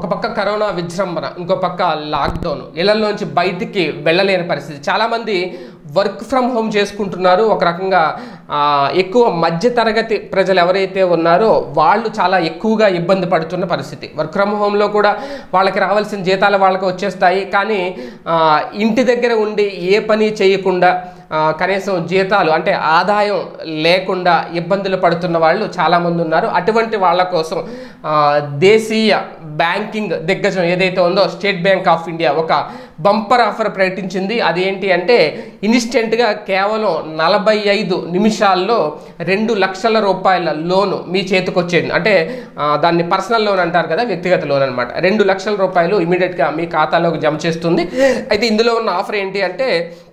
ఒక పక్క కరోనా విజృంభణ ఇంకో పక్క లాక్డౌన్ ఇళ్లలోంచి బయటికి వెళ్ళలేని పరిస్థితి చాలామంది వర్క్ ఫ్రమ్ హోమ్ చేసుకుంటున్నారు ఒక రకంగా ఆ, ఎక్కువ మధ్య తరగతి ప్రజలు ఎవరైతే ఉన్నారో వాళ్ళు చాలా ఎక్కువగా ఇబ్బంది పడుతున్న పరిస్థితి వర్క్ ఫ్రమ్ హోమ్లో కూడా వాళ్ళకి రావాల్సిన జీతాలు వాళ్ళకి వచ్చేస్తాయి కానీ ఆ, ఇంటి దగ్గర ఉండి ఏ పని చేయకుండా ఆ, కనీసం జీతాలు అంటే ఆదాయం లేకుండా ఇబ్బందులు పడుతున్న వాళ్ళు చాలామంది ఉన్నారు అటువంటి వాళ్ళ కోసం ఆ, దేశీయ బ్యాంకింగ్ దిగ్గజం ఏదైతే ఉందో స్టేట్ బ్యాంక్ ఆఫ్ ఇండియా ఒక బంపర్ ఆఫర్ ప్రకటించింది అదేంటి అంటే ఇన్స్టెంట్గా కేవలం నలభై ఐదు నిమిషాల్లో రెండు లక్షల రూపాయల లోను మీ చేతికి వచ్చేది అంటే ఆ, దాన్ని పర్సనల్ లోన్ అంటారు కదా వ్యక్తిగత లోన్ అనమాట రెండు లక్షల రూపాయలు ఇమీడియట్గా మీ ఖాతాలోకి జమ చేస్తుంది అయితే ఇందులో ఉన్న ఆఫర్ ఏంటి అంటే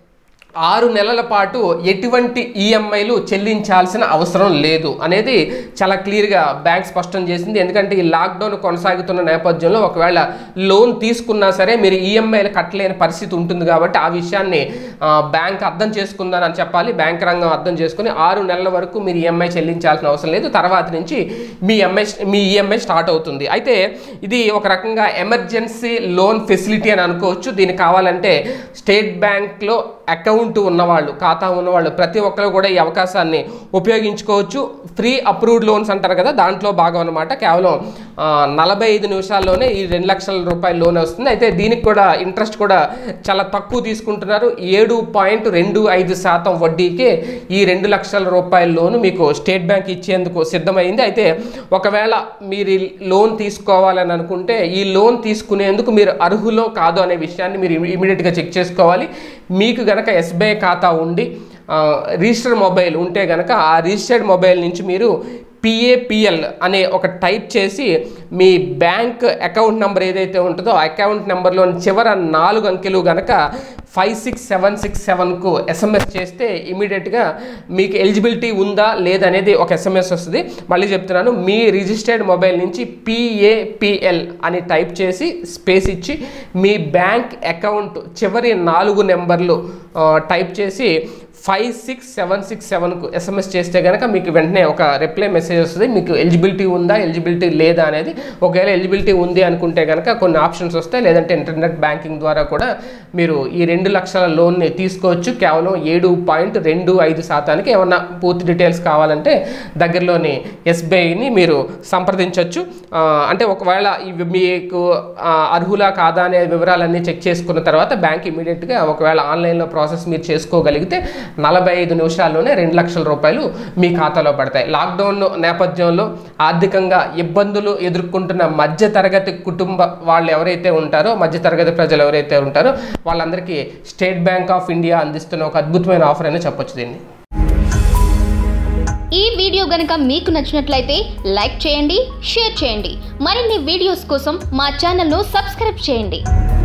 ఆరు నెలల పాటు ఎటువంటి ఈఎంఐలు చెల్లించాల్సిన అవసరం లేదు అనేది చాలా క్లియర్గా బ్యాంక్ స్పష్టం చేసింది ఎందుకంటే ఈ లాక్డౌన్ కొనసాగుతున్న నేపథ్యంలో ఒకవేళ లోన్ తీసుకున్నా సరే మీరు ఈఎంఐలు కట్టలేని పరిస్థితి ఉంటుంది కాబట్టి ఆ విషయాన్ని ఆ, బ్యాంక్ అర్థం చేసుకుందని చెప్పాలి బ్యాంక్ రంగం అర్థం చేసుకుని ఆరు నెలల వరకు మీరు ఈఎంఐ చెల్లించాల్సిన అవసరం లేదు తర్వాత నుంచి మీ ఎంఐ మీ ఈఎంఐ స్టార్ట్ అవుతుంది అయితే ఇది ఒక రకంగా ఎమర్జెన్సీ లోన్ ఫెసిలిటీ అని అనుకోవచ్చు దీనికి కావాలంటే స్టేట్ బ్యాంక్లో అకౌంట్ ఉన్నవాళ్ళు ఖాతా ఉన్నవాళ్ళు ప్రతి ఒక్కరు కూడా ఈ అవకాశాన్ని ఉపయోగించుకోవచ్చు ఫ్రీ అప్రూవ్డ్ లోన్స్ అంటారు కదా దాంట్లో భాగం అనమాట కేవలం ఆ, నలభై ఐదు నిమిషాల్లోనే ఈ రెండు లక్షల రూపాయల లోన్ వస్తుంది అయితే దీనికి కూడా ఇంట్రెస్ట్ కూడా చాలా తక్కువ తీసుకుంటున్నారు ఏడు పాయింట్ రెండు ఐదు శాతం వడ్డీకే ఈ రెండు లక్షల రూపాయల లోను మీకు స్టేట్ బ్యాంక్ ఇచ్చేందుకు సిద్ధమైంది అయితే ఒకవేళ మీరు ఈ లోన్ తీసుకోవాలని అనుకుంటే ఈ లోన్ తీసుకునేందుకు మీరు అర్హులో కాదు అనే విషయాన్ని మీరు ఇమీడియట్గా చెక్ చేసుకోవాలి మీకు గనక ఎస్బీఐ ఖాతా ఉండి ఆ, రిజిస్టర్ మొబైల్ ఉంటే గనక ఆ రిజిస్టర్డ్ మొబైల్ నుంచి మీరు పిఏపిఎల్ అనే ఒక టైప్ చేసి మీ బ్యాంక్ అకౌంట్ నెంబర్ ఏదైతే ఉంటుందో ఆ అకౌంట్ నెంబర్లో చివర నాలుగు అంకెలు గనక ఫైవ్ సిక్స్ సెవెన్ సిక్స్ సెవెన్కు ఎస్ఎంఎస్ చేస్తే ఇమీడియట్గా మీకు ఎలిజిబిలిటీ ఉందా లేదనేది ఒక ఎస్ఎంఎస్ వస్తుంది మళ్ళీ చెప్తున్నాను మీ రిజిస్టర్డ్ మొబైల్ నుంచి పిఏపిఎల్ అని టైప్ చేసి స్పేస్ ఇచ్చి మీ బ్యాంక్ అకౌంట్ చివరి నాలుగు నెంబర్లు ఆ, టైప్ చేసి ఫైవ్ సిక్స్ సెవెన్ సిక్స్ సెవెన్కు ఎస్ఎంఎస్ చేస్తే కనుక మీకు వెంటనే ఒక రిప్లై మెసేజ్ వస్తుంది మీకు ఎలిజిబిలిటీ ఉందా ఎలిజిబిలిటీ లేదా అనేది ఒకవేళ ఎలిజిబిలిటీ ఉంది అనుకుంటే కనుక కొన్ని ఆప్షన్స్ వస్తాయి లేదంటే ఇంటర్నెట్ బ్యాంకింగ్ ద్వారా కూడా మీరు ఈ రెండు లక్షల లోన్ని తీసుకోవచ్చు కేవలం ఏడు పాయింట్ రెండు ఐదు శాతానికి ఏమన్నా పూర్తి డీటెయిల్స్ కావాలంటే దగ్గరలోని ఎస్బీఐని మీరు సంప్రదించవచ్చు ఆ, అంటే ఒకవేళ ఇవి మీకు ఆ, అర్హులా కాదా అనే వివరాలన్నీ చెక్ చేసుకున్న తర్వాత బ్యాంక్ ఇమీడియట్గా ఒకవేళ ఆన్లైన్లో ప్రాసెస్ మీరు చేసుకోగలిగితే నలభై ఐదు నిమిషాల్లోనే రెండు లక్షల రూపాయలు మీ ఖాతాలో పడతాయి లాక్డౌన్ నేపథ్యంలో ఆర్థికంగా ఇబ్బందులు ఎదుర్కొంటున్న మధ్య తరగతి కుటుంబ వాళ్ళు ఎవరైతే ఉంటారో మధ్య తరగతి ప్రజలు ఎవరైతే ఉంటారో వాళ్ళందరికీ స్టేట్ బ్యాంక్ ఆఫ్ ఇండియా అందిస్తున్న ఒక అద్భుతమైన ఆఫర్ అని చెప్పొచ్చు దీన్ని ఈ వీడియో గనుక మీకు నచ్చినట్లయితే లైక్ చేయండి షేర్ చేయండి మరిన్ని వీడియోస్ కోసం మా ఛానల్ను సబ్స్క్రైబ్ చేయండి